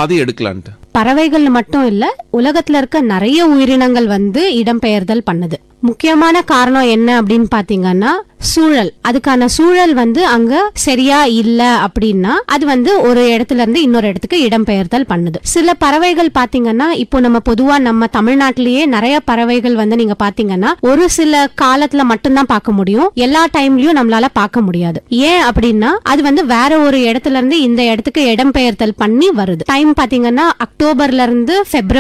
பாதையை எடுக்கலான்ட்டு பறவைகள் மட்டும் இல்ல உலகத்துல இருக்க நிறைய உயிரினங்கள் வந்து இடம்பெயர்தல் பண்ணுது முக்கியமான காரணம் என்ன அப்படின்னு பாத்தீங்கன்னா சூழல் அதுக்கான சூழல் வந்து அங்க சரியா இல்ல அப்படின்னா அது வந்து ஒரு இடத்துல இருந்து இன்னொரு இடத்துக்கு இடம்பெயர்தல் பண்ணுது சில பறவைகள் பாத்தீங்கன்னா இப்போ நம்ம பொதுவா நம்ம தமிழ்நாட்டிலேயே நிறைய பறவைகள் வந்து நீங்க பாத்தீங்கன்னா ஒரு சில காலத்துல மட்டும்தான் பார்க்க முடியும் எல்லா டைம்லயும் நம்மளால பார்க்க முடியாது ஏன் அப்படின்னா அது வந்து வேற ஒரு இடத்துல இருந்து இந்த இடத்துக்கு இடம்பெயர்தல் பண்ணி வருது டைம் பாத்தீங்கன்னா அக்டோபர்ல இருந்து பிப்ரவரி